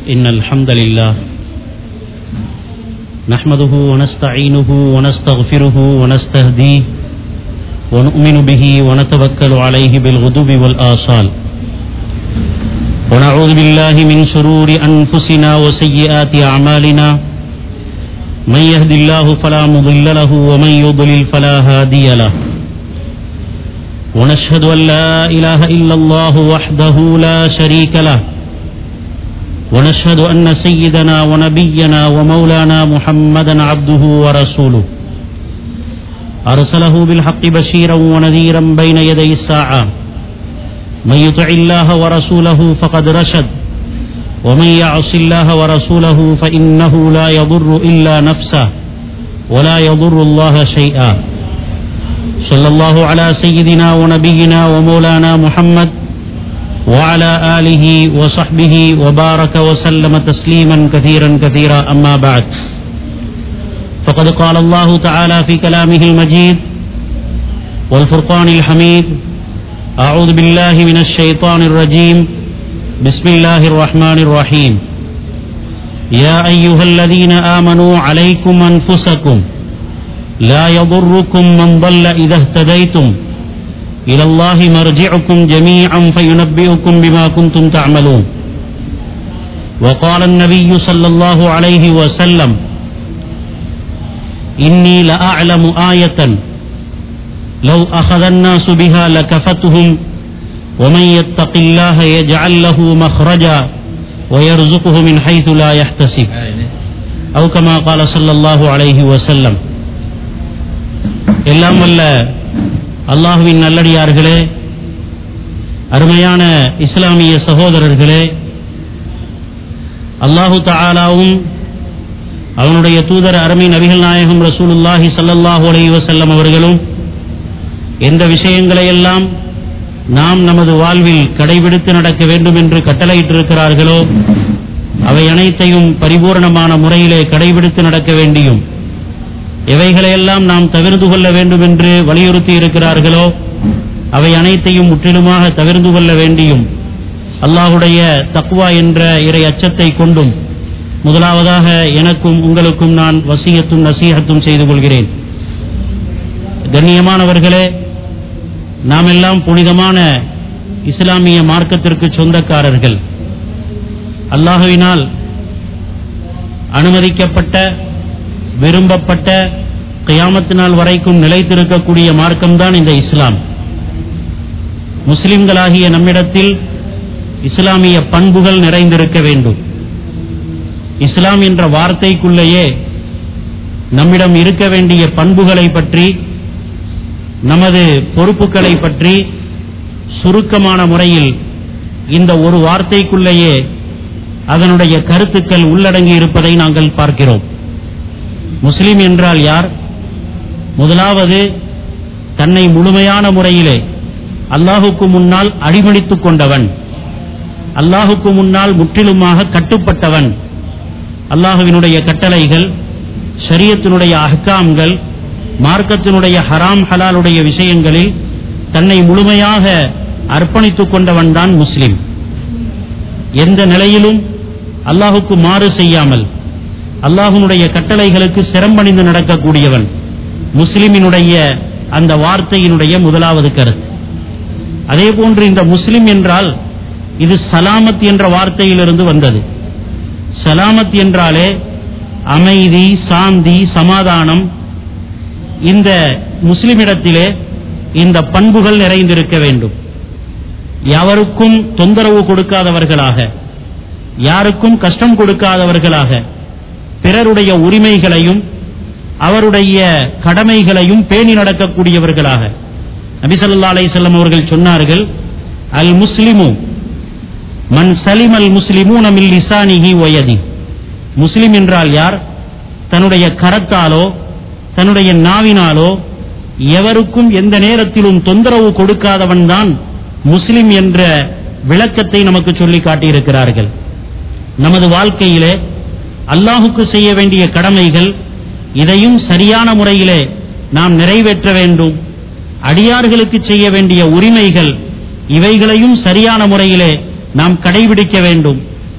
إن الحمد لله نحمده ونستعينه ونستغفره ونستهديه ونؤمن به ونتوكل عليه بالغدو والآصال ونعوذ بالله من شرور أنفسنا وسيئات أعمالنا من يهد الله فلا مضل له ومن يضلل فلا هادي له ونشهد أن لا إله إلا الله وحده لا شريك له ونشهد أن سيدنا ونبينا ومولانا محمدا عبده ورسوله أرسله بالحق بشيرا ونذيرا بين يدي الساعة من يطع الله ورسوله فقد رشد ومن يعص الله ورسوله فإنه لا يضر إلا نفسه ولا يضر الله شيئا صلى الله على سيدنا ونبينا ومولانا محمد وعلى آله وصحبه وبارك وسلم تسليما كثيرا كثيرا أما بعد فقد قال الله تعالى في كلامه المجيد والفرقان الحميد أعوذ بالله من الشيطان الرجيم بسم الله الرحمن الرحيم يا أيها الذين آمنوا عليكم أنفسكم لا يضركم من ضل إذا اهتديتم إلى الله مرجعكم جميعا فينبئكم بما كنتم تعملون وقال النبي صلى الله عليه وسلم إني لأعلم آية لو أخذ الناس بها لكفتهم ومن يتق الله يجعل له مخرجا ويرزقه من حيث لا يحتسب أو كما قال صلى الله عليه وسلم எல்லாம் வல்ல அல்லாஹுவின் நல்லடியார்களே அருமையான இஸ்லாமிய சகோதரர்களே அல்லாஹு தாலாவும் அவனுடைய தூதர் அருமை நபிகள் நாயகம் ரசூலுல்லாஹி சல்லல்லாஹு அலைஹி வஸல்லம் அவர்களும் எந்த விஷயங்களையெல்லாம் நாம் நமது வாழ்வில் கடைபிடித்து நடக்க வேண்டும் என்று கட்டளையிட்டிருக்கிறார்களோ அவை அனைத்தையும் பரிபூர்ணமான முறையிலே கடைபிடித்து நடக்க வேண்டியும் எவைகளையெல்லாம் நாம் தவிர்த்து கொள்ள வேண்டும் என்று வலியுறுத்தி இருக்கிறார்களோ அவை அனைத்தையும் முற்றிலுமாக தவிர்த்து கொள்ள வேண்டியும் அல்லாஹுடைய தக்குவா என்ற இறை அச்சத்தை கொண்டும் முதலாவதாக எனக்கும் உங்களுக்கும் நான் வசியத்தும் நசீகத்தும் செய்து கொள்கிறேன் கண்ணியமானவர்களே நாம் எல்லாம் புனிதமான இஸ்லாமிய மார்க்கத்திற்கு சொந்தக்காரர்கள் அல்லாஹுவினால் அனுமதிக்கப்பட்ட விரும்பப்பட்ட கியாமத்து நாள் வரைக்கும் நிலைத்திருக்கக்கூடிய மார்க்கம்தான் இந்த இஸ்லாம் முஸ்லிம்களாகிய நம்மிடத்தில் இஸ்லாமிய பண்புகள் நிறைந்திருக்க வேண்டும் இஸ்லாம் என்ற வார்த்தைக்குள்ளேயே நம்மிடம் இருக்க வேண்டிய பண்புகளை பற்றி நமது பொறுப்புகளை பற்றி சுருக்கமான முறையில் இந்த ஒரு வார்த்தைக்குள்ளேயே அதனுடைய கருத்துக்கள் உள்ளடங்கி இருப்பதை நாங்கள் பார்க்கிறோம் முஸ்லிம் என்றால் யார் முதலாவது தன்னை முழுமையான முறையிலே அல்லாஹுக்கு முன்னால் அடிமணித்துக் கொண்டவன் அல்லாஹுக்கு முன்னால் முற்றிலுமாக கட்டுப்பட்டவன் அல்லாஹுவினுடைய கட்டளைகள் ஷரியத்தினுடைய அஹ்காம்கள் மார்க்கத்தினுடைய ஹராம் ஹலாலுடைய விஷயங்களில் தன்னை முழுமையாக அர்ப்பணித்துக் கொண்டவன் தான் முஸ்லிம் எந்த நிலையிலும் அல்லாஹுக்கு மாறு செய்யாமல் அல்லாஹுனுடைய கட்டளைகளுக்கு சிரம்பணிந்து நடக்கக்கூடியவன் முஸ்லிமினுடைய அந்த வார்த்தையினுடைய முதலாவது கருத்து அதே போன்று இந்த முஸ்லிம் என்றால் இது சலாமத் என்ற வார்த்தையிலிருந்து வந்தது சலாமத் என்றாலே அமைதி சாந்தி சமாதானம் இந்த முஸ்லிமிடத்திலே இந்த பண்புகள் நிறைந்திருக்க வேண்டும் யாவருக்கும் தொந்தரவு கொடுக்காதவர்களாக யாருக்கும் கஷ்டம் கொடுக்காதவர்களாக பிறருடைய உரிமைகளையும் அவருடைய கடமைகளையும் பேணி நடக்கக்கூடியவர்களாக நபிசல்லா அலையம் அவர்கள் சொன்னார்கள் அல் முஸ்லிமு மன் சலிம் அல் முஸ்லிமு நமில் லிசானிஹி ஒயதி முஸ்லிம் என்றால் யார் தன்னுடைய கரத்தாலோ தன்னுடைய நாவினாலோ எவருக்கும் எந்த நேரத்திலும் தொந்தரவு கொடுக்காதவன் தான் முஸ்லிம் என்ற விளக்கத்தை நமக்கு சொல்லி காட்டியிருக்கிறார்கள் நமது வாழ்க்கையிலே அல்லாஹுக்கு செய்ய வேண்டிய கடமைகள் இதையும் சரியான முறையிலே நாம் நிறைவேற்ற வேண்டும் அடியார்களுக்கு செய்ய வேண்டிய உரிமைகள் இவைகளையும் சரியான முறையிலே நாம் கடைபிடிக்க வேண்டும்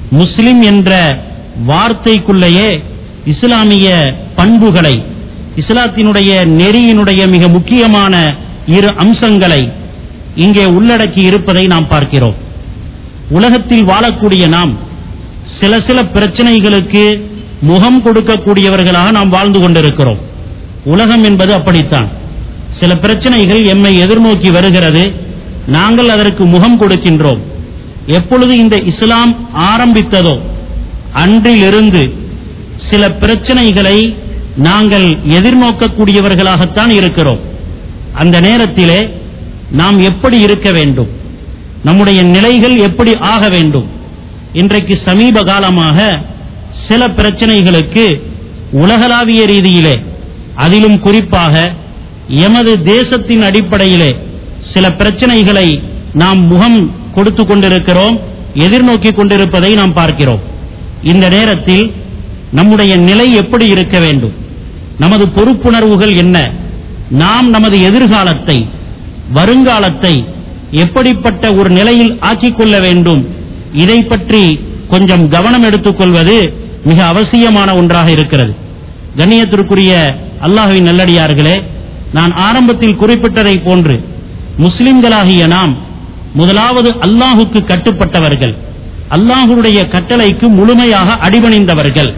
முஸ்லிம் என்ற வார்த்தைக்குள்ளேயே இஸ்லாமிய பண்புகளை இஸ்லாத்தினுடைய நெறியினுடைய மிக முக்கியமான இரு அம்சங்களை இங்கே உள்ளடக்கி இருப்பதை நாம் பார்க்கிறோம் உலகத்தில் வாழக்கூடிய நாம் சில சில பிரச்சனைகளுக்கு முகம் கொடுக்கக்கூடியவர்களாக நாம் வாழ்ந்து கொண்டிருக்கிறோம் உலகம் என்பது அப்படித்தான் சில பிரச்சனைகள் எம்மை எதிர்நோக்கி வருகிறது நாங்கள் அதற்கு முகம் கொடுக்கின்றோம் எப்பொழுது இந்த இஸ்லாம் ஆரம்பித்ததோ அன்றிலிருந்து சில பிரச்சனைகளை நாங்கள் எதிர்நோக்கக்கூடியவர்களாகத்தான் இருக்கிறோம் அந்த நேரத்திலே நாம் எப்படி இருக்க வேண்டும் நம்முடைய நிலைகள் எப்படி ஆக வேண்டும் இன்றைக்கு சமீப காலமாக சில பிரச்சனைகளுக்கு உலகளாவிய ரீதியிலே அதிலும் குறிப்பாக எமது தேசத்தின் அடிப்படையிலே சில பிரச்சனைகளை நாம் முகம் கொடுத்து கொண்டிருக்கிறோம் எதிர்நோக்கி கொண்டிருப்பதை நாம் பார்க்கிறோம் இந்த நேரத்தில் நம்முடைய நிலை எப்படி இருக்க வேண்டும் நமது பொறுப்புணர்வுகள் என்ன நாம் நமது எதிர்காலத்தை வருங்காலத்தை எப்படிப்பட்ட ஒரு நிலையில் ஆக்கிக் கொள்ள வேண்டும் இதை பற்றி கொஞ்சம் கவனம் எடுத்துக்கொள்வது மிக அவசியமான ஒன்றாக இருக்கிறது கண்ணியத்திற்குரிய அல்லாஹுவின் நல்லடியார்களே நான் ஆரம்பத்தில் குறிப்பிட்டதை போன்று முஸ்லிம்களாகிய நாம் முதலாவது அல்லாஹுக்கு கட்டுப்பட்டவர்கள் அல்லாஹுடைய கட்டளைக்கு முழுமையாக அடிபணிந்தவர்கள்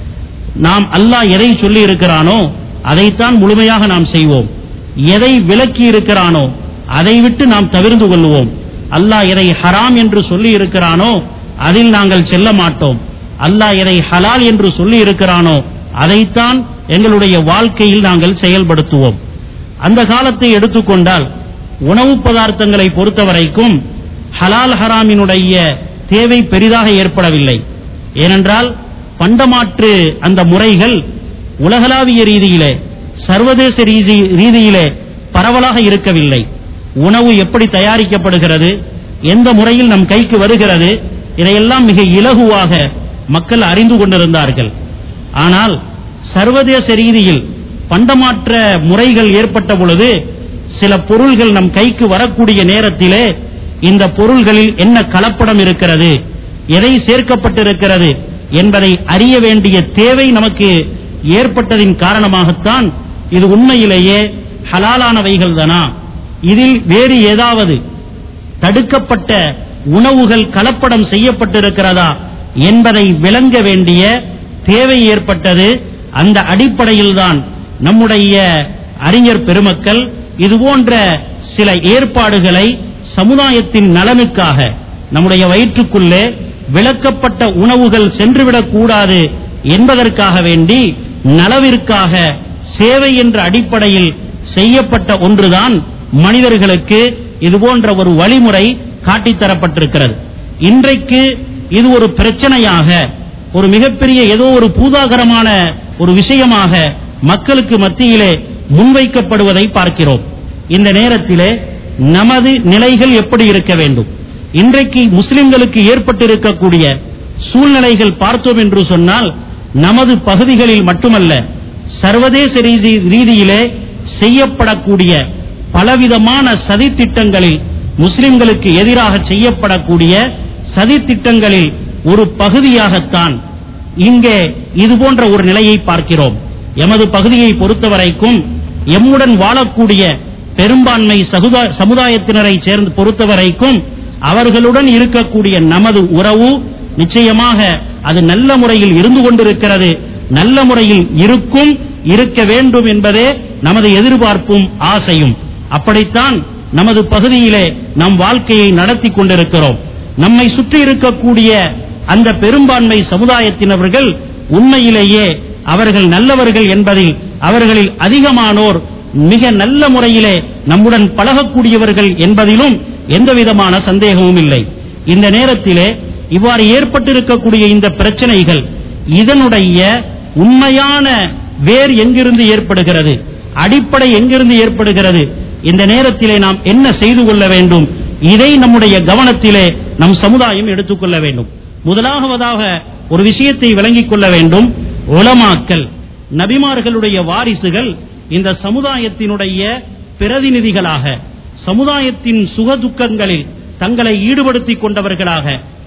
நாம் அல்லாஹ் எதை சொல்லி இருக்கிறானோ அதைத்தான் முழுமையாக நாம் செய்வோம் எதை விலக்கி இருக்கிறானோ அதை விட்டு நாம் தவிர்ந்து கொள்வோம் அல்லாஹ் எதை ஹராம் என்று சொல்லி இருக்கிறானோ அதில் நாங்கள் செல்ல மாட்டோம் அல்லாஹ் எதை ஹலால் என்று சொல்லி இருக்கிறானோ அதைத்தான் எங்களுடைய வாழ்க்கையில் நாங்கள் செயல்படுத்துவோம் அந்த காலத்தை எடுத்துக்கொண்டால் உணவு பதார்த்தங்களை பொறுத்தவரைக்கும் ஹலால் ஹராமினுடைய தேவை பெரிதாக ஏற்படவில்லை ஏனென்றால் பண்டமாற்று அந்த முறைகள் உலகளாவிய ரீதியிலே சர்வதேச ரீதி- ரீதியிலே பரவலாக இருக்கவில்லை உணவு எப்படி தயாரிக்கப்படுகிறது எந்த முறையில் நம் கைக்கு வருகிறது இதையெல்லாம் மிக இலகுவாக மக்கள் அறிந்து கொண்டிருந்தார்கள் ஆனால் சர்வதேச ரீதியில் பண்டமாற்ற முறைகள் ஏற்பட்ட பொழுது சில பொருள்கள் நம் கைக்கு வரக்கூடிய நேரத்திலே இந்த பொருள்களில் என்ன கலப்படம் இருக்கிறது எதை சேர்க்கப்பட்டிருக்கிறது என்பதை அறிய வேண்டிய தேவை நமக்கு ஏற்பட்டதின் காரணமாகத்தான் இது உண்மையிலேயே ஹலாலானவைகள் தானா இதில் வேறு ஏதாவது தடுக்கப்பட்ட உணவுகள் கலப்படம் செய்யப்பட்டிருக்கிறதா என்பதை விளங்க வேண்டிய தேவை ஏற்பட்டது அந்த அடிப்படையில்தான் நம்முடைய அறிஞர் பெருமக்கள் இதுபோன்ற சில ஏற்பாடுகளை சமுதாயத்தின் நலனுக்காக நம்முடைய வயிற்றுக்குள்ளே விளக்கப்பட்ட உணவுகள் சென்றுவிடக் கூடாது என்பதற்காக வேண்டி நலவிற்காக சேவை என்ற அடிப்படையில் செய்யப்பட்ட ஒன்றுதான் மனிதர்களுக்கு இதுபோன்ற ஒரு வழிமுறை காட்டித்தரப்பட்டிருக்கிறது இன்றைக்கு இது ஒரு பிரச்சனையாக ஒரு மிகப்பெரிய ஏதோ ஒரு பூதாகரமான ஒரு விஷயமாக மக்களுக்கு மத்தியிலே முன்வைக்கப்படுவதை பார்க்கிறோம் இந்த நேரத்திலே நமது நிலைகள் எப்படி இருக்க வேண்டும் இன்றைக்கு முஸ்லிம்களுக்கு ஏற்பட்டிருக்கக்கூடிய சூழ்நிலைகள் பார்த்தோம் என்று சொன்னால் நமது பகுதிகளில் மட்டுமல்ல சர்வதேச ரீதி ரீதியிலே செய்யப்படக்கூடிய பலவிதமான சதித்திட்டங்களில் முஸ்லிம்களுக்கு எதிராக செய்யப்படக்கூடிய சதித்திட்டங்களில் ஒரு பகுதியாகத்தான் இங்கே இது போன்ற ஒரு நிலையை பார்க்கிறோம் எமது பகுதியை பொறுத்தவரைக்கும் எம்முடன் வாழக்கூடிய பெரும்பான்மை சகுதா- சமுதாயத்தினரை சேர்ந்து பொறுத்தவரைக்கும் அவர்களுடன் இருக்கக்கூடிய நமது உறவு நிச்சயமாக அது நல்ல முறையில் இருந்து கொண்டிருக்கிறது நல்ல முறையில் இருக்கும் இருக்க வேண்டும் என்பதே நமது எதிர்பார்ப்பும் ஆசையும் அப்படித்தான் நமது பகுதியிலே நம் வாழ்க்கையை நடத்தி கொண்டிருக்கிறோம் நம்மை சுற்றி இருக்கக்கூடிய அந்த பெரும்பான்மை சமுதாயத்தினவர்கள் உண்மையிலேயே அவர்கள் நல்லவர்கள் என்பதில் அவர்களில் அதிகமானோர் மிக நல்ல முறையிலே நம்முடன் பழகக்கூடியவர்கள் என்பதிலும் எந்தவிதமான சந்தேகமும் இல்லை இந்த நேரத்திலே இவ்வாறு ஏற்பட்டிருக்கக்கூடிய இந்த பிரச்சனைகள் இதனுடைய உண்மையான வேர் எங்கிருந்து ஏற்படுகிறது அடிப்படை எங்கிருந்து ஏற்படுகிறது இந்த நேரத்திலே நாம் என்ன செய்து கொள்ள வேண்டும் இதை நம்முடைய கவனத்திலே நம் சமுதாயம் எடுத்துக்கொள்ள வேண்டும் முதலாவதாக ஒரு விஷயத்தை விளங்கிக் கொள்ள வேண்டும் உலமாக்கல் நபிமார்களுடைய வாரிசுகள் இந்த சமுதாயத்தினுடைய பிரதிநிதிகளாக சமுதாயத்தின் சுகதுக்கங்களில் தங்களை ஈடுபடுத்திக் கொண்டவர்களாக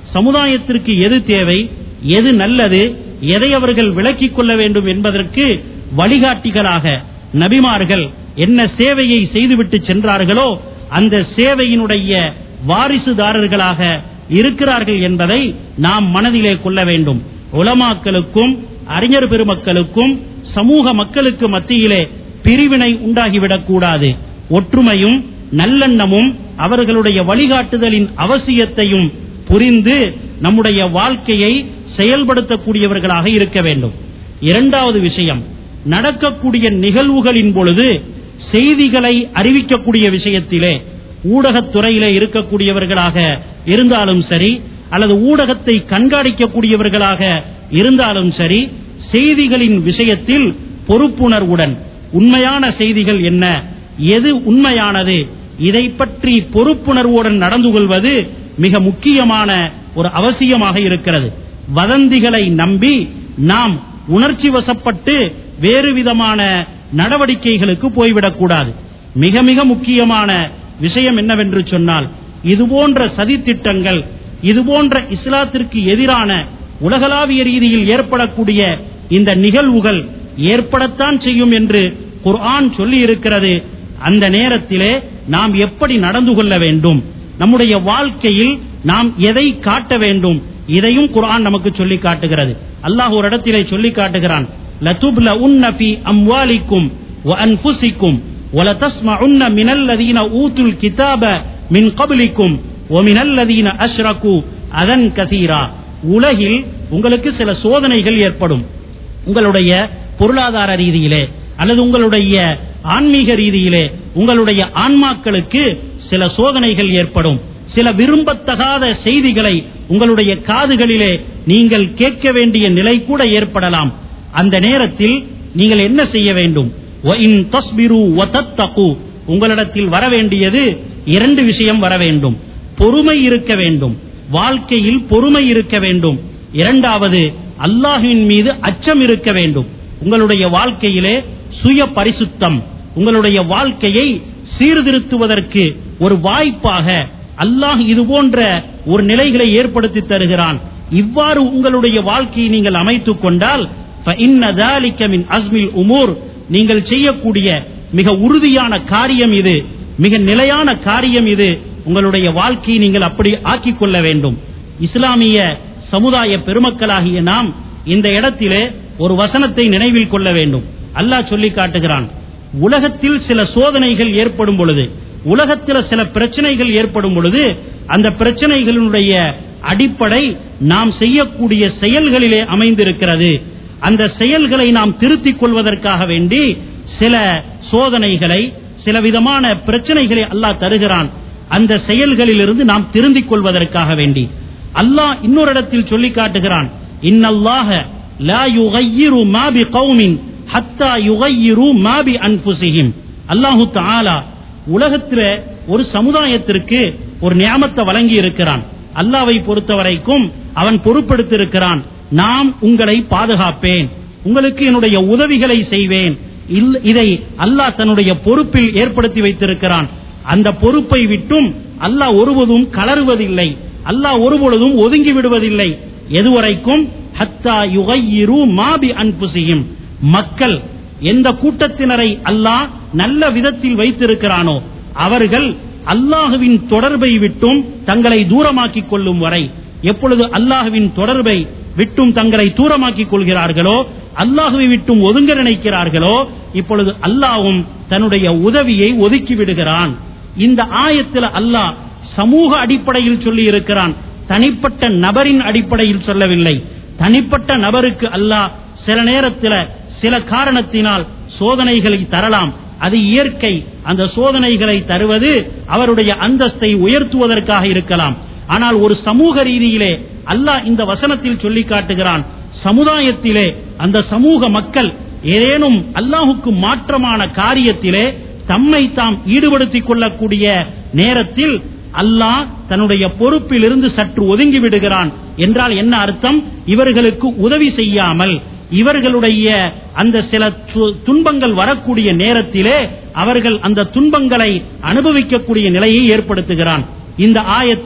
சமுதாயத்திற்கு எது தேவை எது நல்லது எதை அவர்கள் விளக்கிக் கொள்ள வேண்டும் என்பதற்கு வழிகாட்டிகளாக நபிமார்கள் என்ன சேவையை செய்துவிட்டு சென்றார்களோ அந்த சேவையினுடைய வாரிசுதாரர்களாக இருக்கிறார்கள் என்பதை நாம் மனதிலே கொள்ள வேண்டும் உலமாக்களுக்கும் அறிஞர் பெருமக்களுக்கும் சமூக மக்களுக்கு மத்தியிலே பிரிவினை உண்டாகிவிடக் கூடாது ஒற்றுமையும் நல்லெண்ணமும் அவர்களுடைய வழிகாட்டுதலின் அவசியத்தையும் புரிந்து நம்முடைய வாழ்க்கையை செயல்படுத்தக்கூடியவர்களாக இருக்க வேண்டும் இரண்டாவது விஷயம் நடக்கக்கூடிய நிகழ்வுகளின் பொழுது செய்திகளை அறிவிக்கக்கூடிய விஷயத்திலே ஊடகத்துறையிலே இருக்கக்கூடியவர்களாக இருந்தாலும் சரி அல்லது ஊடகத்தை கண்காணிக்கக்கூடியவர்களாக இருந்தாலும் சரி செய்திகளின் விஷயத்தில் பொறுப்புணர்வுடன் உண்மையான செய்திகள் என்ன எது உண்மையானது இதை பற்றி பொறுப்புணர்வுடன் நடந்து கொள்வது மிக முக்கியமான ஒரு அவசியமாக இருக்கிறது வதந்திகளை நம்பி நாம் உணர்ச்சி வசப்பட்டு வேறு விதமான நடவடிக்கைகளுக்கு போய்விடக்கூடாது மிக மிக முக்கியமான விஷயம் என்னவென்று சொன்னால் இதுபோன்ற சதித்திட்டங்கள் இதுபோன்ற இஸ்லாத்திற்கு எதிரான உலகளாவிய ரீதியில் ஏற்படக்கூடிய இந்த நிகழ்வுகள் ஏற்படத்தான் செய்யும் என்று குர்ஆன் சொல்லி இருக்கிறது அந்த நேரத்திலே நாம் எப்படி நடந்து கொள்ள வேண்டும் நம்முடைய வாழ்க்கையில் நாம் எதை காட்ட வேண்டும் இதையும் குர்ஆன் நமக்கு சொல்லி காட்டுகிறது அல்லாஹ் ஒரு இடத்திலே சொல்லி காட்டுகிறான் லதுப்ல உன்ன ஃபி அம்வாலிக்கும் வ அன்ஃபுசிக்கும் وَلَتَسْمَعُنَّ مِنَ الَّذِينَ أُوتُوا الْكِتَابَ مِنْ قَبْلِكُمْ وَمِنَ الَّذِينَ أَشْرَكُوا أَذًى كَثِيرًا உலகில் உங்களுக்கு சில சோதனைகள் ஏற்படும் உங்களுடைய பொருளாதார ரீதியிலே அல்லது உங்களுடைய ஆன்மீக ரீதியிலே உங்களுடைய ஆன்மாக்களுக்கு சில சோதனைகள் ஏற்படும் சில விரும்பத்தகாத செய்திகளை உங்களுடைய காதுகளிலே நீங்கள் கேட்க வேண்டிய நிலை கூட ஏற்படலாம் அந்த நேரத்தில் நீங்கள் என்ன செய்ய வேண்டும் وَإِن تَصْبِرُوا وَتَتَّقُوا உங்களிடத்தில் வர வேண்டியது இரண்டு விஷயம் வர வேண்டும் பொறுமை இருக்க வேண்டும் வாழ்க்கையில் பொறுமை இருக்க வேண்டும் இரண்டாவது அல்லாஹுவின் மீது அச்சம் இருக்க வேண்டும் உங்களுடைய வாழ்க்கையிலே சுய பரிசுத்தம் உங்களுடைய வாழ்க்கையை சீர்திருத்துவதற்கு ஒரு வாய்ப்பாக அல்லாஹ் இது போன்ற ஒரு நிலைகளை ஏற்படுத்தி தருகிறான் இவ்வாறு உங்களுடைய வாழ்க்கையை நீங்கள் அமைத்துக் கொண்டால் فَإِنَّ ذَلِكَ مِنْ أَزْمِ الْأُمُورِ நீங்கள் செய்யக்கூடிய மிக உறுதியான காரியம் இது மிக நிலையான காரியம் இது உங்களுடைய வாழ்க்கையை நீங்கள் அப்படி ஆக்கிக் கொள்ள வேண்டும் இஸ்லாமிய சமுதாய பெருமக்களாகிய நாம் இந்த இடத்திலே ஒரு வசனத்தை நினைவில் கொள்ள வேண்டும் அல்லாஹ் சொல்லி காட்டுகிறான் உலகத்தில் சில சோதனைகள் ஏற்படும் பொழுது உலகத்தில் சில பிரச்சனைகள் ஏற்படும் பொழுது அந்த பிரச்சனைகளினுடைய அடிப்படை நாம் செய்யக்கூடிய செயல்களிலே அமைந்திருக்கிறது அந்த செயல்களை நாம் திருத்திக் கொள்வதற்காக வேண்டி சில சோதனைகளை சில விதமான பிரச்சனைகளை அல்லாஹ் தருகிறான் அந்த செயல்களிலிருந்து நாம் திருந்திக் கொள்வதற்காக வேண்டி அல்லாஹ் இன்னொரு இடத்தில் சொல்லி காட்டுகிறான் இன்னல்லாஹ லா யுகையிரு மா பி கௌமின் ஹத்தா யுகையிரு மா பி அன்ஃபுசிஹிம் அல்லாஹு தஆலா உலகத்துல ஒரு சமுதாயத்திற்கு ஒரு நியாமத்தை வழங்கி இருக்கிறான் அல்லாவை பொறுத்தவரைக்கும் அவன் பொறுப்பெடுத்திருக்கிறான் நான் உங்களை பாதுகாப்பேன் உங்களுக்கு என்னுடைய உதவிகளை செய்வேன் இல்- இதை அல்லாஹ் தன்னுடைய பொறுப்பில் ஏற்படுத்தி வைத்திருக்கிறான் அந்த பொறுப்பை விட்டும் அல்லாஹ் ஒருபோதும் கலருவதில்லை அல்லாஹ் ஒருபொழுதும் ஒதுங்கி விடுவதில்லை எதுவரைக்கும் ஹத்தா யுகையிரு மாபி அன்புசியும் மக்கள் எந்த கூட்டத்தினரை அல்லாஹ் நல்ல விதத்தில் வைத்திருக்கிறானோ அவர்கள் அல்லாஹுவின் தொடர்பை விட்டும் தங்களை தூரமாக்கிக் கொள்ளும் வரை எப்பொழுது அல்லாஹுவின் தொடர்பை விட்டும் தங்களை தூரமாக்கிக் கொள்கிறார்களோ அல்லாஹுவை விட்டும் ஒதுங்க நினைக்கிறார்களோ இப்பொழுது அல்லாஹ்வும் தன்னுடைய உதவியை ஒதுக்கி விடுகிறான் இந்த ஆயத்தில் அல்லாஹ் சமூக அடிப்படையில் சொல்லி இருக்கிறான் தனிப்பட்ட நபரின் அடிப்படையில் சொல்லவில்லை தனிப்பட்ட நபருக்கு அல்லாஹ் சில நேரத்தில் சில காரணத்தினால் சோதனைகளை தரலாம் அது இயற்கை அந்த சோதனைகளை தருவது அவருடைய அந்தஸ்தை உயர்த்துவதற்காக இருக்கலாம் ஆனால் ஒரு சமூக ரீதியிலே அல்லாஹ் இந்த வசனத்தில் சொல்லி காட்டுகிறான் சமுதாயத்திலே அந்த சமூக மக்கள் ஏதேனும் அல்லாஹுக்கு மாற்றமான காரியத்திலே தம்மை தாம் ஈடுபடுத்திக் கொள்ளக்கூடிய நேரத்தில் அல்லாஹ் தன்னுடைய பொறுப்பிலிருந்து சற்று ஒதுங்கி விடுகிறான் என்றால் என்ன அர்த்தம் இவர்களுக்கு உதவி செய்யாமல் இவர்களுடைய அந்த சில து- துன்பங்கள் வரக்கூடிய நேரத்திலே அவர்கள் அந்த துன்பங்களை அனுபவிக்கக்கூடிய நிலையை ஏற்படுத்துகிறான் இந்த ஆயத்திலே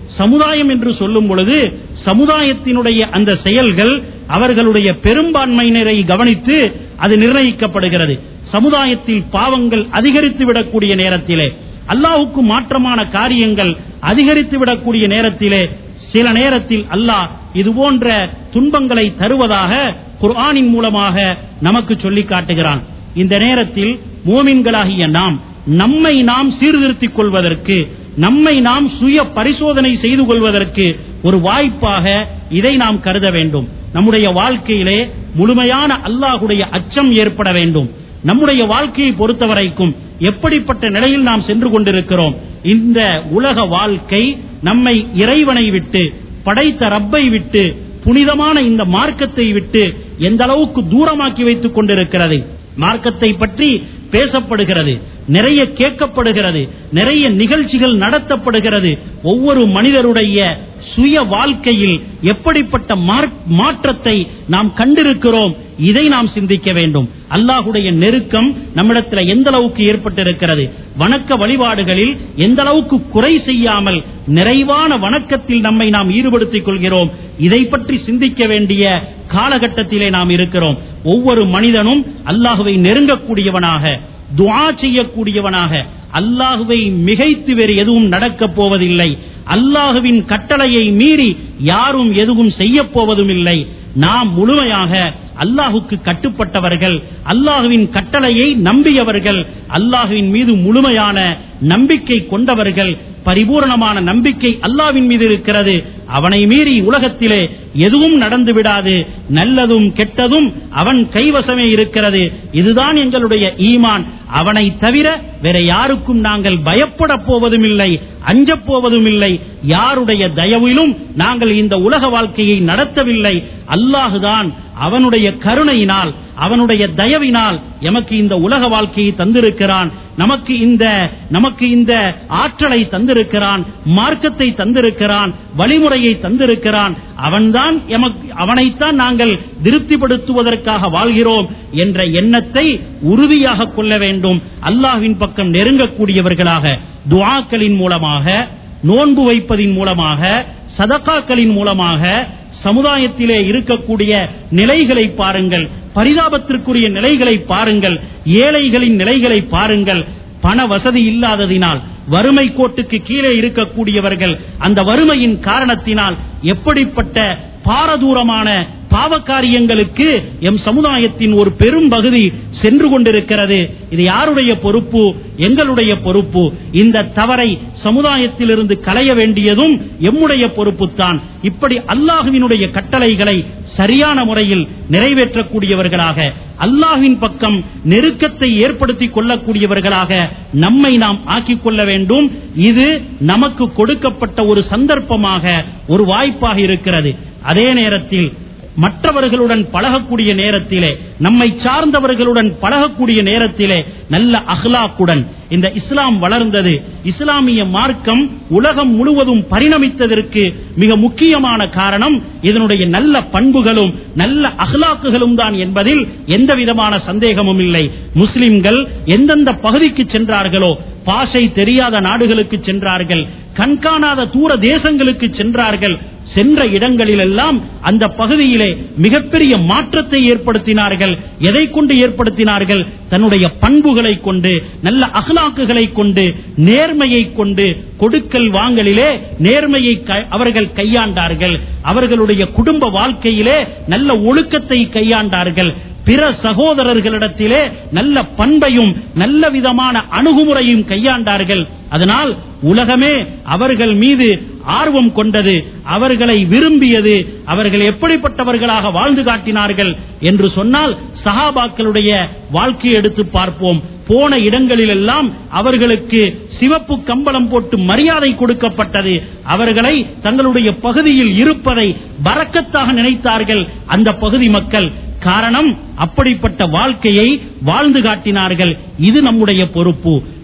சமுதாயம் என்று சொல்லும் பொழுது சமுதாயத்தினுடைய அந்த செயல்கள் அவர்களுடைய பெரும்பான்மையினரை கவனித்து அது நிர்ணயிக்கப்படுகிறது சமுதாயத்தில் பாவங்கள் அதிகரித்து விடக்கூடிய நேரத்திலே அல்லாஹ்வுக்கு மாற்றமான காரியங்கள் அதிகரித்து விடக்கூடிய நேரத்திலே சில நேரத்தில் அல்லாஹ் இது போன்ற துன்பங்களை தருவதாக குர்ஆனின் மூலமாக நமக்கு சொல்லி காட்டுகிறான் இந்த நேரத்தில் மோமின்களாகிய நாம் நம்மை நாம் சீர்திருத்திக் கொள்வதற்கு நம்மை நாம் சுய பரிசோதனை செய்து கொள்வதற்கு ஒரு வாய்ப்பாக இதை நாம் கருத வேண்டும் நம்முடைய வாழ்க்கையிலே முழுமையான அல்லாஹுடைய அச்சம் ஏற்பட வேண்டும் நம்முடைய வாழ்க்கையை பொறுத்தவரைக்கும் எப்படிப்பட்ட நிலையில் நாம் சென்று கொண்டிருக்கிறோம் இந்த உலக வாழ்க்கை நம்மை இறைவனை விட்டு படைத்த ரப்பை விட்டு புனிதமான இந்த மார்க்கத்தை விட்டு எந்த அளவுக்கு தூரமாக்கி வைத்துக் கொண்டிருக்கிறது மார்க்கத்தை பற்றி பேசப்படுகிறது நிறைய கேட்கப்படுகிறது நிறைய நிகழ்ச்சிகள் நடத்தப்படுகிறது ஒவ்வொரு மனிதருடைய சுய வாழ்க்கையில் எப்படிப்பட்ட மார்க்- மாற்றத்தை நாம் கண்டிருக்கிறோம் இதை நாம் சிந்திக்க வேண்டும் அல்லாஹுடைய நெருக்கம் நம்மிடத்தில் எந்த அளவுக்கு ஏற்பட்டிருக்கிறது வணக்க வழிபாடுகளில் எந்த அளவுக்கு குறை செய்யாமல் நிறைவான வணக்கத்தில் நம்மை நாம் ஈடுபடுத்திக் கொள்கிறோம் இதை பற்றி சிந்திக்க வேண்டிய காலகட்டத்திலே நாம் இருக்கிறோம் ஒவ்வொரு மனிதனும் அல்லாஹுவை நெருங்கக்கூடியவனாக துஆ செய்யக்கூடியவனாக அல்லாஹுவை மிகைத்து வேறு எதுவும் நடக்கப் போவதில்லை அல்லாஹுவின் கட்டளையை மீறி யாரும் எதுவும் செய்ய போவதும் இல்லை நாம் முழுமையாக அல்லாஹுக்கு கட்டுப்பட்டவர்கள் அல்லாஹுவின் கட்டளையை நம்பியவர்கள் அல்லாஹுவின் மீது முழுமையான நம்பிக்கை கொண்டவர்கள் பரிபூரணமான நம்பிக்கை அல்லாஹ்வின் மீது இருக்கிறது அவனை மீறி உலகத்திலே எதுவும் நடந்து விடாது நல்லதும் கெட்டதும் அவன் கைவசமே இருக்கிறது இதுதான் எங்களுடைய ஈமான் அவனை தவிர வேற யாருக்கும் நாங்கள் பயப்பட போவதும் இல்லை அஞ்சப் போவதும் இல்லை யாருடைய தயவிலும் நாங்கள் இந்த உலக வாழ்க்கையை நடத்தவில்லை அல்லாஹுதான் அவனுடைய கருணையினால் அவனுடைய தயவினால் எமக்கு இந்த உலக வாழ்க்கையை தந்திருக்கிறான் நமக்கு இந்த நமக்கு இந்த ஆற்றலை தந்திருக்கிறான் மார்க்கத்தை தந்திருக்கிறான் வழிமுறையை தந்திருக்கிறான் அவன்தான் எமக்கு அவனைத்தான் நாங்கள் திருப்திப்படுத்துவதற்காக வாழ்கிறோம் என்ற எண்ணத்தை உறுதியாக கொள்ள வேண்டும் அல்லாஹ்வின் பக்கம் நெருங்கக்கூடியவர்களாக துஆக்களின் மூலமாக நோன்பு வைப்பதின் மூலமாக சதகாக்களின் மூலமாக சமுதாயத்திலே இருக்கக்கூடிய நிலைகளை பாருங்கள் பரிதாபத்திற்குரிய நிலைகளை பாருங்கள் ஏழைகளின் நிலைகளை பாருங்கள் பண வசதி இல்லாததினால் வறுமை கோட்டுக்கு கீழே இருக்கக்கூடியவர்கள் அந்த வறுமையின் காரணத்தினால் எப்படிப்பட்ட பாரதூரமான பாவக்காரியங்களுக்கு எம் சமுதாயத்தின் ஒரு பெரும் பகுதி சென்று கொண்டிருக்கிறது இது யாருடைய பொறுப்பு எங்களுடைய பொறுப்பு இந்த தவறை சமுதாயத்திலிருந்து களைய வேண்டியதும் எம்முடைய பொறுப்புத்தான் இப்படி அல்லாஹுவினுடைய கட்டளைகளை சரியான முறையில் நிறைவேற்றக்கூடியவர்களாக அல்லாஹ்வின் பக்கம் நெருக்கத்தை ஏற்படுத்திக் கொள்ளக்கூடியவர்களாக நம்மை நாம் ஆக்கிக் கொள்ள வேண்டும் இது நமக்கு கொடுக்கப்பட்ட ஒரு சந்தர்ப்பமாக ஒரு வாய்ப்பாக இருக்கிறது அதே நேரத்தில் மற்றவர்களுடன் பழகக்கூடிய நேரத்திலே நம்மை சார்ந்தவர்களுடன் பழகக்கூடிய நேரத்திலே நல்ல அஹ்லாக்குடன் இந்த இஸ்லாம் வளர்ந்தது இஸ்லாமிய மார்க்கம் உலகம் முழுவதும் பரிணமித்ததற்கு மிக முக்கியமான காரணம் இதனுடைய நல்ல பண்புகளும் நல்ல அஹ்லாக்குகளும் தான் என்பதில் எந்த விதமான சந்தேகமும் இல்லை முஸ்லிம்கள் எந்தெந்த பகுதிக்கு சென்றார்களோ பாஷை தெரியாத நாடுகளுக்கு சென்றார்கள் கண்காணாத தூர தேசங்களுக்கு சென்றார்கள் சென்ற இடங்களிலெல்லாம் அந்த பகுதியிலே மிகப்பெரிய மாற்றத்தை ஏற்படுத்தினார்கள் எதை கொண்டு ஏற்படுத்தினார்கள் தன்னுடைய பண்புகளை கொண்டு நல்ல அகலாக்குகளை கொண்டு நேர்மையை கொண்டு கொடுக்கல் வாங்கலிலே நேர்மையை க- அவர்கள் கையாண்டார்கள் அவர்களுடைய குடும்ப வாழ்க்கையிலே நல்ல ஒழுக்கத்தை கையாண்டார்கள் பிற சகோதரர்களிடத்திலே நல்ல பண்பையும் நல்ல விதமான அணுகுமுறையும் கையாண்டார்கள் அதனால் உலகமே அவர்கள் மீது ஆர்வம் கொண்டது அவர்களை விரும்பியது அவர்கள் எப்படிப்பட்டவர்களாக வாழ்ந்து காட்டினார்கள் என்று சொன்னால் சஹாபாக்களுடைய வாழ்க்கையை எடுத்து பார்ப்போம் போன இடங்களிலெல்லாம் அவர்களுக்கு சிவப்பு கம்பளம் போட்டு மரியாதை கொடுக்கப்பட்டது அவர்களை தங்களுடைய பகுதியில் இருப்பதை பறக்கத்தாக நினைத்தார்கள் அந்த பகுதி மக்கள் காரணம் அப்படிப்பட்ட வாழ்க்கையை வாழ்ந்து காட்டினார்கள் இது நம்முடைய பொறுப்பு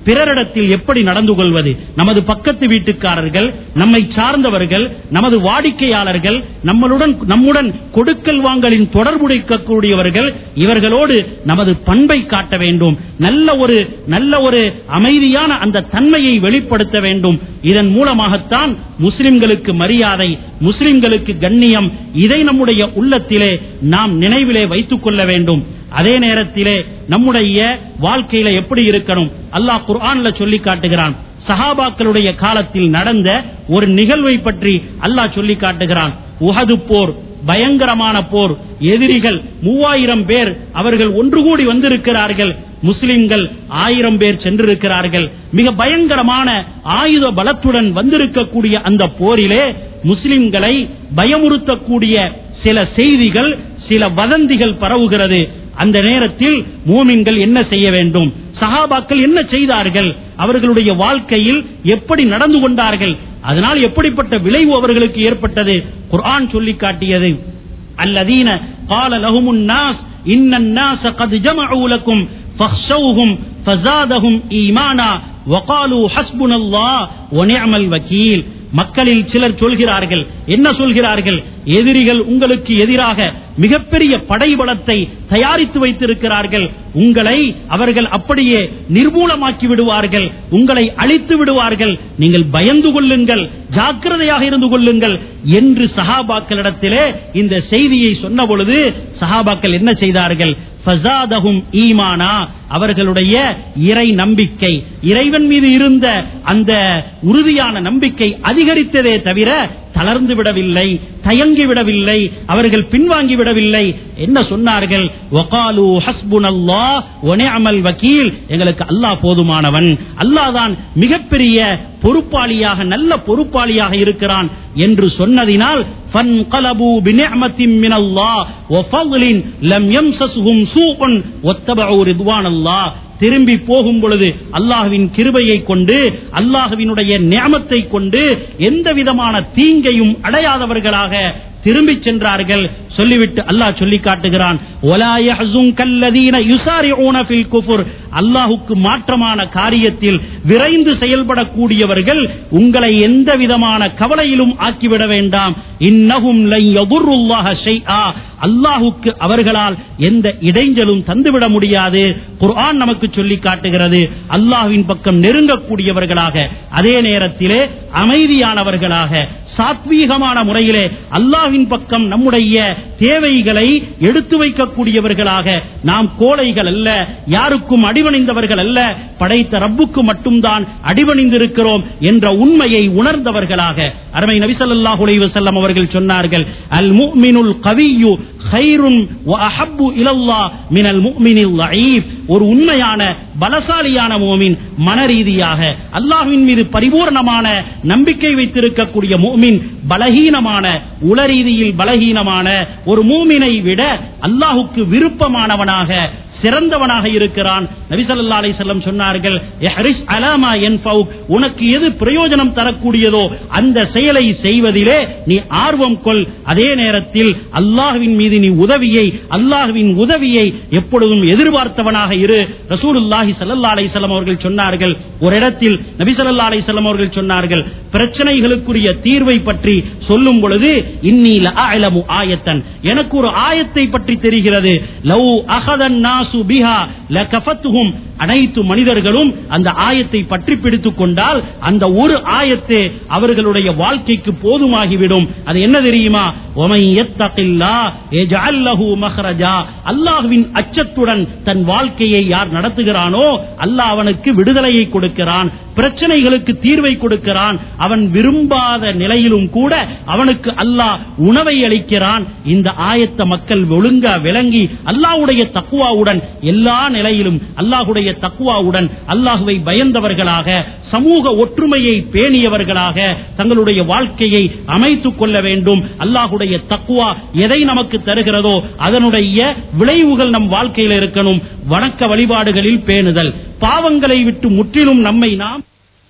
பிறரிடத்தில் எப்படி நடந்து கொள்வது நமது பக்கத்து வீட்டுக்காரர்கள் நம்மை சார்ந்தவர்கள் நமது வாடிக்கையாளர்கள் நம்மளுடன் நம்முடன் கொடுக்கல் வாங்கலின் தொடர்புடைக்கக்கூடியவர்கள் இவர்களோடு நமது பண்பை காட்ட வேண்டும் நல்ல ஒரு நல்ல ஒரு அமைதியான அந்த தன்மையை வெளிப்படுத்த வேண்டும் இதன் மூலமாகத்தான் முஸ்லிம்களுக்கு மரியாதை முஸ்லிம்களுக்கு கண்ணியம் இதை நம்முடைய உள்ளத்திலே நாம் நினைவிலே வைத்துக் கொள்ள வேண்டும் அதே நேரத்திலே நம்முடைய வாழ்க்கையில எப்படி இருக்கணும் அல்லாஹ் குர்ஆன்ல சொல்லி காட்டுகிறான் சஹாபாக்களுடைய காலத்தில் நடந்த ஒரு நிகழ்வை பற்றி அல்லாஹ் சொல்லி காட்டுகிறான் உஹது போர் பயங்கரமான போர் எதிரிகள் மூவாயிரம் பேர் அவர்கள் ஒன்று கூடி வந்திருக்கிறார்கள் முஸ்லிம்கள் ஆயிரம் பேர் சென்றிருக்கிறார்கள் மிக பயங்கரமான ஆயுத பலத்துடன் வந்திருக்கக்கூடிய அந்த போரிலே முஸ்லிம்களை பயமுறுத்தக்கூடிய சில செய்திகள் சில வதந்திகள் பரவுகிறது அந்த நேரத்தில் மூமின்கள் என்ன செய்ய வேண்டும் சஹாபாக்கள் என்ன செய்தார்கள் அவர்களுடைய வாழ்க்கையில் எப்படி நடந்து கொண்டார்கள் அதனால் எப்படிப்பட்ட விளைவு அவர்களுக்கு ஏற்பட்டது குர்ஆன் சொல்லி காட்டியது அல்லதீன قال لهم الناس ان الناس قد جمعوا لكم فاخشوهم فزادهم ايمانا وقالوا حسبنا الله ونعم الوكيل மக்களில் சிலர் சொல்கிறார்கள் என்ன சொல்கிறார்கள் எதிரிகள் உங்களுக்கு எதிராக மிகப்பெரிய படைபலத்தை தயாரித்து வைத்திருக்கிறார்கள் உங்களை அவர்கள் அப்படியே நிர்மூலமாக்கி விடுவார்கள் உங்களை அழித்து விடுவார்கள் நீங்கள் பயந்து கொள்ளுங்கள் ஜாக்கிரதையாக இருந்து கொள்ளுங்கள் என்று சஹாபாக்களிடத்திலே இந்த செய்தியை சொன்ன பொழுது சஹாபாக்கள் என்ன செய்தார்கள் ஃபஸாதஹும் ஈமானா அவர்களுடைய இறை நம்பிக்கை இறைவன் மீது இருந்த அந்த உறுதியான நம்பிக்கை அதிகரித்ததே தவிர தளர்ந்து விடவில்லை தயங்கி விடவில்லை அவர்கள் பின்வாங்கி விடவில்லை என்ன சொன்னார்கள் வகாலு ஹஸ்புனல்லாஹ் வ நிஅமல் வக்கீல் எங்களுக்கு அல்லாஹ் போதுமானவன் அல்லாஹ் தான் மிகப்பெரிய பொறுப்பாளியாக நல்ல பொறுப்பாளியாக இருக்கிறான் என்று சொன்னதினால் فانقلبوا بنعمة من الله وفضل لم يمسسهم سوء واتبعوا رضوان الله திரும்பி போகும் பொழுது அல்லாஹுவின் கிருபையை கொண்டு அல்லாஹுவினுடைய நியமத்தை கொண்டு எந்த விதமான தீங்கையும் அடையாதவர்களாக திரும்பி சென்றார்கள் சொல்லிவிட்டு அல்லாஹ் சொல்லி காட்டுகிறான் "வலா யஹ்சுன்கல்லதீன யுசாரிஊன ஃபில் குஃபுர்." அல்லாஹுக்கு மாற்றமான காரியத்தில் விரைந்து செயல்படக்கூடியவர்கள் உங்களை எந்த விதமான கவலையிலும் ஆக்கிவிட வேண்டாம் இன்னஹும் லை யதுர்ருல்லாஹ ஷைஆ அல்லாஹுக்கு அவர்களால் எந்த இடைஞ்சலும் தந்துவிட முடியாது குர்ஆன் நமக்கு சொல்லி காட்டுகிறது அல்லாஹ்வின் பக்கம் நெருங்கக்கூடியவர்களாக அதே நேரத்திலே அமைதியானவர்களாக சாத்வீகமான முறையிலே அல்லாஹ்வின் பக்கம் நம்முடைய தேவைகளை எடுத்து வைக்கக்கூடியவர்களாக நாம் கோழைகள் அல்ல யாருக்கும் அடிபணிந்தவர்கள் அல்ல படைத்த ரப்புக்கு மட்டும்தான் அடிபணிந்திருக்கிறோம் என்ற உண்மையை உணர்ந்தவர்களாக அருமை நபிசல்லாஹு அலைஹி வஸல்லம் அவர்கள் சொன்னார்கள் அல் முஃமினுல் கவியு خيرٌ وأحب إلى الله من المؤمن الضعيف ஒரு உண்மையான பலசாலியான மோமின் மனரீதியாக அல்லாஹ்வின் மீது பரிபூர்ணமான நம்பிக்கை வைத்திருக்கக்கூடிய மோமின் பலகீனமான உளரீதியில் பலகீனமான ஒரு மூமினை விட அல்லாஹுக்கு விருப்பமானவனாக சிறந்தவனாக இருக்கிறான் நபிசல்லா அலை செல்லம் சொன்னார்கள் "இஹ்ரிஸ் அலாமா யன்ஃபவுக்." உனக்கு எது பிரயோஜனம் தரக்கூடியதோ அந்த செயலை செய்வதிலே நீ ஆர்வம் கொள் அதே நேரத்தில் அல்லாஹ்வின் மீது நீ உதவியை அல்லாஹ்வின் உதவியை எப்பொழுதும் எதிர்பார்த்தவனாக இரு ரசூலுல்லாஹி ஸல்லல்லாஹு அலைஹி வஸல்லம் அவர்கள் சொன்னார்கள் ஒரு இடத்தில் நபி ஸல்லல்லாஹு அலைஹி வஸல்லம் அவர்கள் சொன்னார்கள் பிரச்சனைகளுக்குரிய தீர்வை பற்றி சொல்லும் பொழுது இன்னி லஅலமு ஆயத்தன் எனக்கு ஒரு ஆயத்தை பற்றி தெரிகிறது லவ் அகதன் நாசு பிஹா லகஃபத்துஹும் அனைத்து மனிதர்களும் அந்த ஆயத்தை பற்றி பிடித்துக் கொண்டால் அந்த ஒரு ஆயத்து அவர்களுடைய வாழ்க்கைக்கு போதுமாகிவிடும் அது என்ன தெரியுமா ஒமை யத்தகில்லா யஜ்அல் லஹு மஹ்ரஜா அல்லாஹ்வின் அச்சத்துடன் தன் வாழ்க்கையை யார் நடத்துகிறானோ அல்லாஹ் அவனுக்கு விடுதலையை கொடுக்கிறான் பிரச்சனைகளுக்கு தீர்வை கொடுக்கிறான் அவன் விரும்பாத நிலையிலும் கூட அவனுக்கு அல்லாஹ் உணவை அளிக்கிறான் இந்த ஆயத்த மக்கள் ஒழுங்கா விளங்கி அல்லாஹ்வுடைய தக்குவாவுடன் எல்லா நிலையிலும் அல்லாஹ்வுடைய தக்குவாவுடன் அல்லாஹுவை பயந்தவர்களாக சமூக ஒற்றுமையை பேணியவர்களாக தங்களுடைய வாழ்க்கையை அமைத்துக் கொள்ள வேண்டும் அல்லாஹுடைய தக்குவா எதை நமக்கு தருகிறதோ அதனுடைய விளைவுகள் நம் வாழ்க்கையில் இருக்கணும் வணக்க வழிபாடுகளில் பேணுதல் பாவங்களை விட்டு முற்றிலும் நம்மை நாம்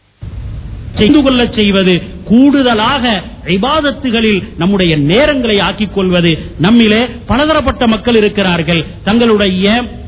செய்து கொள்ள செய்வது கூடுதலாக இபாதத்துகளில் நம்முடைய நேரங்களை ஆக்கிக் கொள்வது நம்மிலே பலதரப்பட்ட மக்கள் இருக்கிறார்கள் தங்களுடைய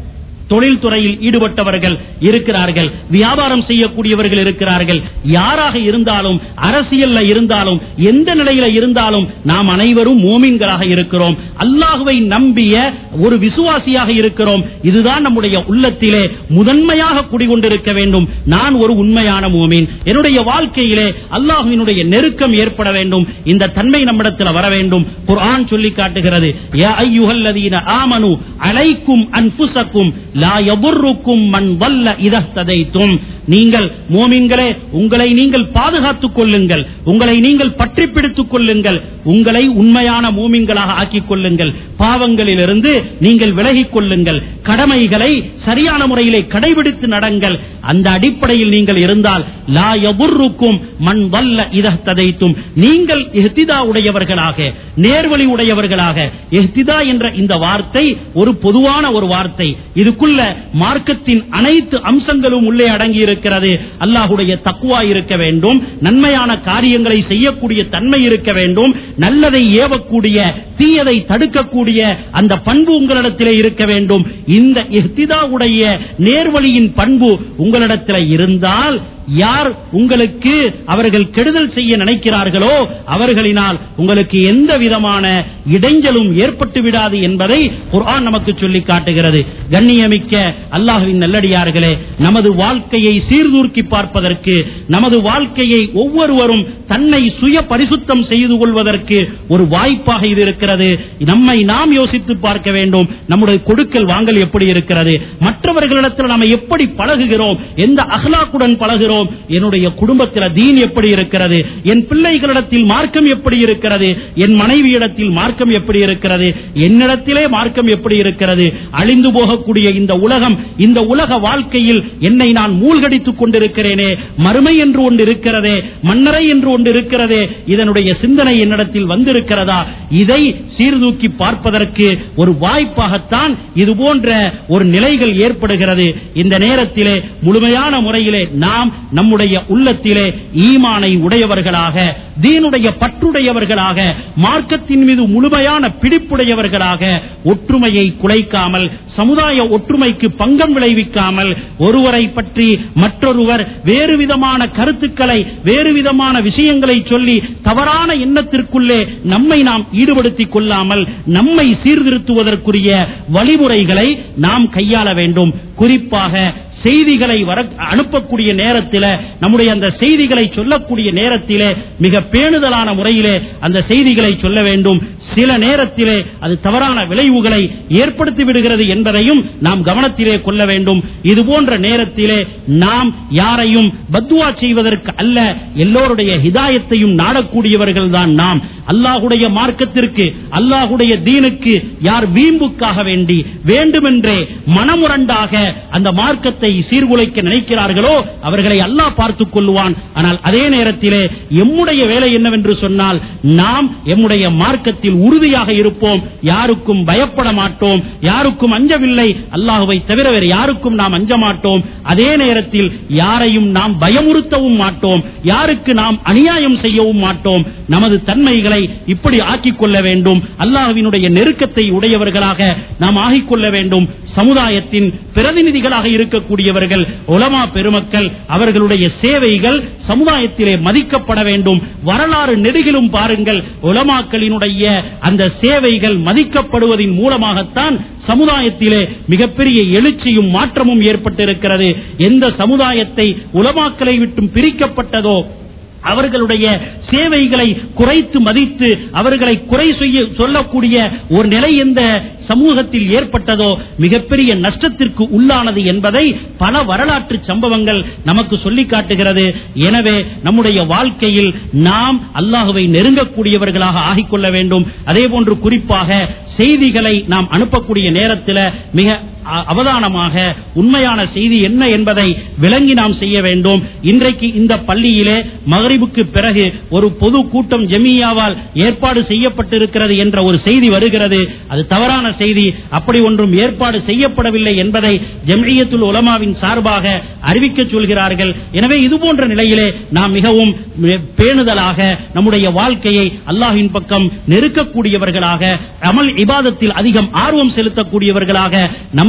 தொழில் துறையில் ஈடுபட்டவர்கள் இருக்கிறார்கள் வியாபாரம் செய்யக்கூடியவர்கள் இருக்கிறார்கள் யாராக இருந்தாலும் அரசியல்ல இருந்தாலும் எந்த நிலையில இருந்தாலும் நாம் அனைவரும் மோமீன்களாக இருக்கிறோம் அல்லாஹுவை நம்பிய ஒரு விசுவாசியாக இருக்கிறோம் இதுதான் நம்முடைய உள்ளத்திலே முதன்மையாக குடிகொண்டிருக்க வேண்டும் நான் ஒரு உண்மையான மோமீன் என்னுடைய வாழ்க்கையிலே அல்லாஹுவினுடைய நெருக்கம் ஏற்பட வேண்டும் இந்த தன்மை நம்மிடத்தில் வர வேண்டும் குர்ஆன் சொல்லி காட்டுகிறது யா அய்யுஹல்லதீன ஆமனு அலைக்கும் அன்ஃபுஸக்கும் லா யதுர்ருக்கும் மன் வல்ல இதஹ்ததைத்தும் நீங்கள் மோமின்களே உங்களை நீங்கள் பாதுகாத்துக் கொள்ளுங்கள் உங்களை நீங்கள் பற்றி பிடித்துக் கொள்ளுங்கள் உங்களை உண்மையான மோமின்களாக ஆக்கிக் கொள்ளுங்கள் பாவங்களிலிருந்து நீங்கள் விலகிக் கொள்ளுங்கள் கடமைகளை சரியான முறையிலே கடைபிடித்து நடங்கள் அந்த அடிப்படையில் நீங்கள் இருந்தால் லா யதுர்ருக்கும் மண் வல்ல இதஹ்ததைத்தும் நீங்கள் இஹ்திதா உடையவர்களாக நேர்வழி உடையவர்களாக இஹ்திதா என்ற இந்த வார்த்தை ஒரு பொதுவான ஒரு வார்த்தை இதுக்குள்ள மார்க்கத்தின் அனைத்து அம்சங்களும் உள்ளே அடங்கி இருக்கிறது அல்லாஹுடைய தக்குவா இருக்க வேண்டும் நன்மையான காரியங்களை செய்யக்கூடிய தன்மை இருக்க வேண்டும் நல்லதை ஏவக்கூடிய தீயதை தடுக்கக்கூடிய அந்த பண்பு உங்களிடத்திலே இருக்க வேண்டும் இந்த இஹ்திதாவுடைய நேர்வழியின் பண்பு உங்களிடத்தில் இருந்தால் யார் உங்களுக்கு அவர்கள் கெடுதல் செய்ய நினைக்கிறார்களோ அவர்களினால் உங்களுக்கு எந்த விதமான இடைஞ்சலும் ஏற்பட்டு விடாது என்பதை குர்ஆன் நமக்கு சொல்லி காட்டுகிறது கண்ணியமிக்க அல்லாஹுவின் நல்லடியார்களே நமது வாழ்க்கையை சீர்தூக்கி பார்ப்பதற்கு நமது வாழ்க்கையை ஒவ்வொருவரும் தன்னை சுய பரிசுத்தம் செய்து கொள்வதற்கு ஒரு வாய்ப்பாக இது இருக்கிறது நம்மை நாம் யோசித்து பார்க்க வேண்டும் நம்முடைய கொடுக்கல் வாங்கல் எப்படி இருக்கிறது மற்றவர்களிடத்தில் நாம் எப்படி பழகுகிறோம் எந்த அகலாக்குடன் பழகுகிறோம் என்னுடைய குடும்பத்தில் தீன் எப்படி இருக்கிறது என் பிள்ளைகளிடத்தில் மார்க்கம் எப்படி இருக்கிறது என் மனைவியிடத்தில் மார்க்கம் எப்படி இருக்கிறது என்னிடத்திலே மார்க்கம் எப்படி இருக்கிறது அழிந்து போகக்கூடிய இந்த உலகம் இந்த உலக வாழ்க்கையில் என்னை நான் மூழ்கடித்துக் கொண்டிருக்கிறேனே மறுமை என்று ஒன்று இருக்கிறதே மன்னரை என்று ஒன்று இருக்கிறதே இதனுடைய சிந்தனை என்னிடத்தில் வந்திருக்கிறதா இதை சீர்தூக்கி பார்ப்பதற்கு ஒரு வாய்ப்பாகத்தான் இது போன்ற ஒரு நிலைகள் ஏற்படுகிறது இந்த நேரத்திலே முழுமையான முறையிலே நாம் நம்முடைய உள்ளத்திலே ஈமானை உடையவர்களாக தீனுடைய பற்றுடையவர்களாக மார்க்கத்தின் மீது முழுமையான பிடிப்புடையவர்களாக ஒற்றுமையை குலைக்காமல் சமுதாய ஒற்றுமைக்கு பங்கம் விளைவிக்காமல் ஒருவரை பற்றி மற்றொருவர் வேறு விதமான கருத்துக்களை வேறு விதமான விஷயங்களை சொல்லி தவறான எண்ணத்திற்குள்ளே நம்மை நாம் ஈடுபடுத்திக் கொள்ளாமல் நம்மை சீர்திருத்துவதற்குரிய வழிமுறைகளை நாம் கையாள வேண்டும் குறிப்பாக செய்திகளை வர அனுப்பக்கூடிய நேரத்தில் நம்முடைய அந்த செய்திகளை சொல்லக்கூடிய நேரத்திலே மிக பேணுதலான முறையிலே அந்த செய்திகளை சொல்ல வேண்டும் சில நேரத்திலே அது தவறான விளைவுகளை ஏற்படுத்தி விடுகிறது என்பதையும் நாம் கவனத்திலே கொள்ள வேண்டும் இது போன்ற நேரத்திலே நாம் யாரையும் பத்துவா செய்வதற்கு அல்ல எல்லோருடைய ஹிதாயத்தையும் நாடக்கூடியவர்கள் தான் நாம் அல்லாஹுடைய மார்க்கத்திற்கு அல்லாஹுடைய தீனுக்கு யார் வீம்புக்காக வேண்டி வேண்டுமென்றே மனமுரண்டாக அந்த மார்க்கத்தை சீர்குலைக்க நினைக்கிறார்களோ அவர்களை அல்லாஹ் பார்த்துக் கொள்வான் ஆனால் அதே நேரத்திலே எம்முடைய வேலை என்னவென்று சொன்னால் நாம் எம்முடைய மார்க்கத்தில் உறுதியாக இருப்போம் யாருக்கும் பயப்பட மாட்டோம் யாருக்கும் அஞ்சவில்லை அல்லாஹுவை தவிர வேறு யாருக்கும் நாம் அஞ்ச மாட்டோம் அதே நேரத்தில் யாரையும் நாம் பயமுறுத்தவும் மாட்டோம் யாருக்கு நாம் அநியாயம் செய்யவும் மாட்டோம் நமது தன்மைகளை இப்படி ஆக்கிக் கொள்ள வேண்டும் அல்லாஹுவினுடைய நெருக்கத்தை உடையவர்களாக நாம் ஆகிக் கொள்ள வேண்டும் சமுதாயத்தின் பிரதிநிதிகளாக இருக்கக்கூடியவர்கள் உலமா பெருமக்கள் அவர்களுடைய சேவைகள் சமுதாயத்திலே மதிக்கப்பட வேண்டும் வரலாறு நெடுகிலும் பாருங்கள் உலமாக்களினுடைய அந்த சேவைகள் மதிக்கப்படுவதன் மூலமாகத்தான் சமுதாயத்திலே மிகப்பெரிய எழுச்சியும் மாற்றமும் ஏற்பட்டிருக்கிறது எந்த சமுதாயத்தை உலமாக்களை விட்டும் பிரிக்கப்பட்டதோ அவர்களுடைய சேவைகளை குறைத்து மதித்து அவர்களை குறை செய்ய சொல்லக்கூடிய ஒரு நிலை எந்த சமூகத்தில் ஏற்பட்டதோ மிகப்பெரிய நஷ்டத்திற்கு உள்ளானது என்பதை பல வரலாற்று சம்பவங்கள் நமக்கு சொல்லி காட்டுகிறது எனவே நம்முடைய வாழ்க்கையில் நாம் அல்லாஹுவை நெருங்கக்கூடியவர்களாக ஆகிக்கொள்ள வேண்டும் அதே போன்று குறிப்பாக செய்திகளை நாம் அனுப்பக்கூடிய நேரத்தில் மிக அ- அவதானமாக உண்மையான செய்தி என்ன என்பதை விளங்கி நாம் செய்ய வேண்டும் இன்றைக்கு இந்த பள்ளியிலே மகரிபுக்கு பிறகு ஒரு பொது கூட்டம் ஜெமியாவால் ஏற்பாடு செய்யப்பட்டிருக்கிறது என்ற ஒரு செய்தி வருகிறது அது தவறான செய்தி அப்படி ஒன்றும் ஏற்பாடு செய்யப்படவில்லை என்பதை ஜம்இய்யத்துல் உலமாவின் சார்பாக அறிவிக்க சொல்கிறார்கள் எனவே இது போன்ற நிலையிலே நாம் மிகவும் பேணுதலாக நம்முடைய வாழ்க்கையை அல்லாஹ்வின் பக்கம் நெருக்கக்கூடியவர்களாக அமல் இபாதத்தில் அதிகம் ஆர்வம் செலுத்தக்கூடியவர்களாக நம்மை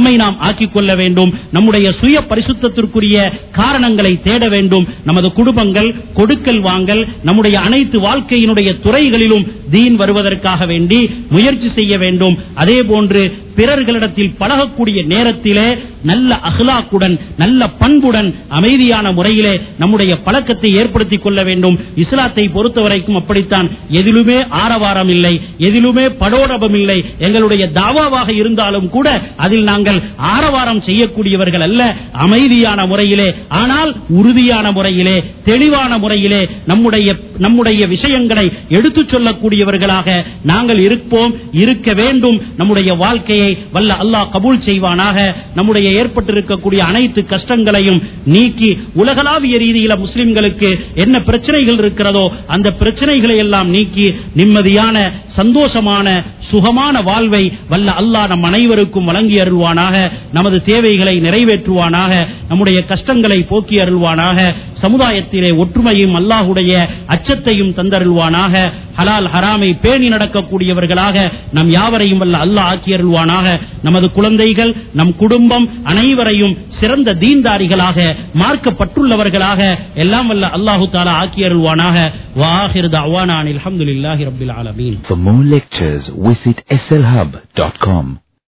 நம்மை நாம் ஆக்கிக் கொள்ள வேண்டும் நம்முடைய சுய பரிசுத்தத்திற்குரிய காரணங்களை தேட வேண்டும் நமது குடும்பங்கள் கொடுக்கல் வாங்கல் நம்முடைய அனைத்து வாழ்க்கையினுடைய துறைகளிலும் தீன் வருவதற்காக வேண்டி முயற்சி செய்ய வேண்டும் அதே போன்று பிறர்களிடத்தில் பழகக்கூடிய நேரத்திலே நல்ல அஹ்லாக்குடன் நல்ல பண்புடன் அமைதியான முறையிலே நம்முடைய பழக்கத்தை ஏற்படுத்திக் கொள்ள வேண்டும் இஸ்லாத்தை பொறுத்தவரைக்கும் அப்படித்தான் எதிலுமே ஆரவாரம் இல்லை எதிலுமே படோடபம் இல்லை எங்களுடைய தாவாவாக இருந்தாலும் கூட அதில் நாங்கள் ஆரவாரம் செய்யக்கூடியவர்கள் அல்ல அமைதியான முறையிலே ஆனால் உறுதியான முறையிலே தெளிவான முறையிலே நம்முடைய நம்முடைய விஷயங்களை எடுத்துச் சொல்லக்கூடியவர்களாக நாங்கள் இருப்போம் இருக்க வேண்டும் நம்முடைய வாழ்க்கையை வல்ல அல்லாஹ் கபூல் செய்வானாக நம்முடைய ஏற்பட்டிருக்கக்கூடிய அனைத்து கஷ்டங்களையும் நீக்கி உலகளாவிய ரீதியில முஸ்லிம்களுக்கு என்ன பிரச்சனைகள் இருக்கிறதோ அந்த பிரச்சனைகளை எல்லாம் நீக்கி நிம்மதியான சந்தோஷமான சுகமான வாழ்வை வல்ல அல்லாஹ் நம் அனைவருக்கும் வழங்கி அருள்வானாக நமது தேவைகளை நிறைவேற்றுவானாக நம்முடைய கஷ்டங்களை போக்கி அருள்வானாக சமுதாயத்திலே ஒற்றுமையும் அல்லாஹுடைய அச்சத்தையும் தந்தருள்வானாக ஹலால் ஹராமை பேணி நடக்கக்கூடியவர்களாக நம் யாவரையும் வல்ல அல்லாஹ் ஆக்கி அருள்வானாக நமது குழந்தைகள் நம் குடும்பம் அனைவரையும் சிறந்த தீன்தாரிகளாக மார்க்கப்பட்டுள்ளவர்களாக எல்லாம் வல்ல அல்லாஹு தாலா ஆக்கி அருள்வானாக வாஹிர் தவானான் அல்ஹம்துலில்லாஹி ரப்பில் ஆலமீன் For more lectures, visit slhub.com.